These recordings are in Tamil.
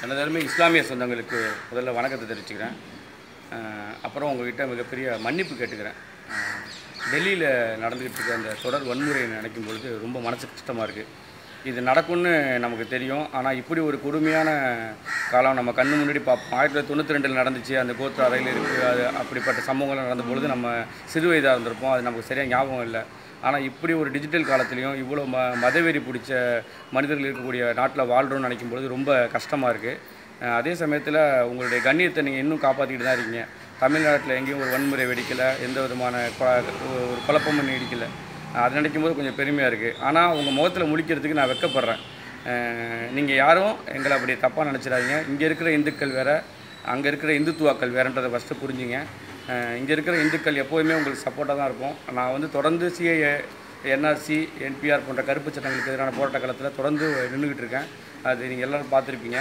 எனதருமை இஸ்லாமிய சொந்தங்களுக்கு முதல்ல வணக்கத்தை தெரிவிச்சுக்கிறேன் அஹ் அப்புறம் உங்ககிட்ட மிகப்பெரிய மன்னிப்பு கேட்டுக்கிறேன் அஹ் டெல்லியில் நடந்துக்கிட்டு இருக்க அந்த தொடர் வன்முறையை நினைக்கும் பொழுது ரொம்ப மனசு கஷ்டமாக இருக்குது இது நடக்கும்னு நமக்கு தெரியும் ஆனால் இப்படி ஒரு கொடுமையான காலம் நம்ம கண்ணு முன்னாடி பார்ப்போம் ஆயிரத்தி தொள்ளாயிரத்தி தொண்ணூற்றி ரெண்டில் நடந்துச்சு அந்த கோத்து அறையில் இருக்குது அது அப்படிப்பட்ட சம்பவங்கள் நடந்த பொழுது நம்ம சிறு வயதாக இருந்திருப்போம் அது நமக்கு சரியாக ஞாபகம் இல்லை ஆனால் இப்படி ஒரு டிஜிட்டல் காலத்துலேயும் இவ்வளோ ம மதவெறி பிடிச்ச மனிதர்கள் இருக்கக்கூடிய நாட்டில் வாழ்கிறோம்னு நினைக்கும் பொழுது ரொம்ப கஷ்டமாக இருக்குது அதே சமயத்தில் உங்களுடைய கண்ணியத்தை நீங்கள் இன்னும் காப்பாற்றிக்கிட்டு தான் இருக்கீங்க தமிழ்நாட்டில் எங்கேயும் ஒரு வன்முறை வெடிக்கலை எந்த விதமான கொ- ஒரு குழப்பமும் நீடிக்கலை அது நினைக்கும் போது கொஞ்சம் பெருமையாக இருக்குது ஆனால் உங்கள் முகத்தில் முழிக்கிறதுக்கு நான் வெக்கப்படுறேன் நீங்கள் யாரும் எங்களை அப்படி தப்பாக நினச்சிடாதீங்க இங்கே இருக்கிற இந்துக்கள் வேறு அங்கே இருக்கிற இந்துத்துவாக்கள் வேறன்றதை ஃபஸ்ட்டு புரிஞ்சுங்க இங்கே இருக்கிற இந்துக்கள் எப்போதுமே உங்களுக்கு சப்போர்ட்டாக தான் இருக்கும் நான் வந்து தொடர்ந்து சிஏ என்ஆர்சி என்பிஆர் போன்ற கருப்பு சட்டங்களுக்கு எதிரான போராட்ட காலத்தில் தொடர்ந்து நின்றுக்கிட்டு இருக்கேன் அது நீங்கள் எல்லோரும் பார்த்துருப்பீங்க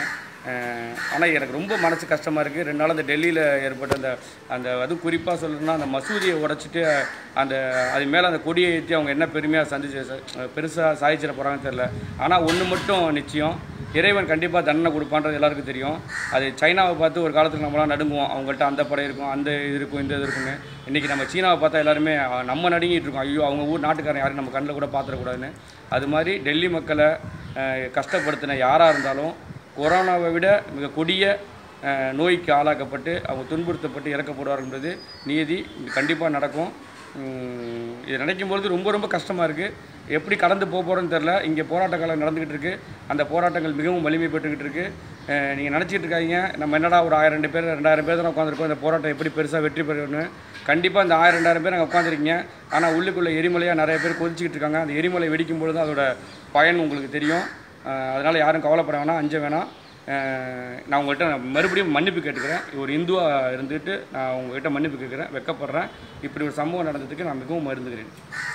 ஆனால் எனக்கு ரொம்ப மனசு கஷ்டமாக இருக்குது ரெண்டு நாள் அந்த டெல்லியில் ஏற்பட்ட அந்த அந்த அதுவும் குறிப்பாக சொல்லணும்னா அந்த மசூதியை உடைச்சிட்டு அந்த அது மேலே அந்த கொடியை ஏற்றி அவங்க என்ன பெருமையாக சந்திச்சு பெருசாக சாதிச்சிட போகிறாங்கன்னு தெரில ஆனால் ஒன்று மட்டும் நிச்சயம் இறைவன் கண்டிப்பாக தண்டனை கொடுப்பான்றது எல்லாருக்கும் தெரியும் அது சைனாவை பார்த்து ஒரு காலத்துக்கு நம்மளாம் நடுங்குவோம் அவங்கள்ட்ட அந்த படை இருக்கும் அந்த இது இருக்கும் இந்த இது இருக்குன்னு இன்றைக்கி நம்ம சீனாவை பார்த்தா எல்லாருமே அஹ், நம்ம நடுங்கிட்டு இருக்கோம் ஐயோ அவங்க ஊர் நாட்டுக்காரன் யாரும் நம்ம கண்ணில் கூட பார்த்துடக்கூடாதுன்னு அது மாதிரி டெல்லி மக்களை அஹ், கஷ்டப்படுத்தின யாராக இருந்தாலும் கொரோனாவை விட மிக கொடிய அஹ், நோய்க்கு ஆளாக்கப்பட்டு அவங்க துன்புறுத்தப்பட்டு இறக்கப்படுவார்ன்றது நீதி கண்டிப்பாக நடக்கும் உம், இது நினைக்கும் பொழுது ரொம்ப ரொம்ப கஷ்டமாக இருக்குது எப்படி கடந்து போக போகிறோன்னு தெரில இங்கே போராட்ட காலம் நடந்துக்கிட்டு இருக்குது அந்த போராட்டங்கள் மிகவும் வலிமை பெற்றுக்கிட்டு இருக்குது நீங்கள் நினச்சிட்டு இருக்காதீங்க நம்ம என்னடா ஒரு ஆயிரம் ரெண்டு பேர் ரெண்டாயிரம் பேர் தான் உட்காந்துருக்கோம் இந்த போராட்டம் எப்படி பெருசாக வெற்றி பெறணும்னு கண்டிப்பாக இந்த ஆயிரம் ரெண்டாயிரம் பேர் அங்கே உட்காந்துருக்கீங்க ஆனால் உள்ளுக்குள்ளே எரிமலையாக நிறைய பேர் கொதிச்சிக்கிட்டு இருக்காங்க அந்த எரிமலை வெடிக்கும் பொழுது அதோட பயன் உங்களுக்கு தெரியும் அதனால் யாரும் கவலைப்பட வேணாம் அஞ்ச வேணாம் அஹ் நான் உங்கள்கிட்ட நான் மறுபடியும் மன்னிப்பு கேட்டுக்கிறேன் ஒரு இந்துவாக இருந்துட்டு நான் உங்கள்கிட்ட மன்னிப்பு கேட்குறேன் வெக்கப்படுறேன் இப்படி ஒரு சம்பவம் நடந்ததுக்கு நான் மிகவும் மருந்துகிறேன்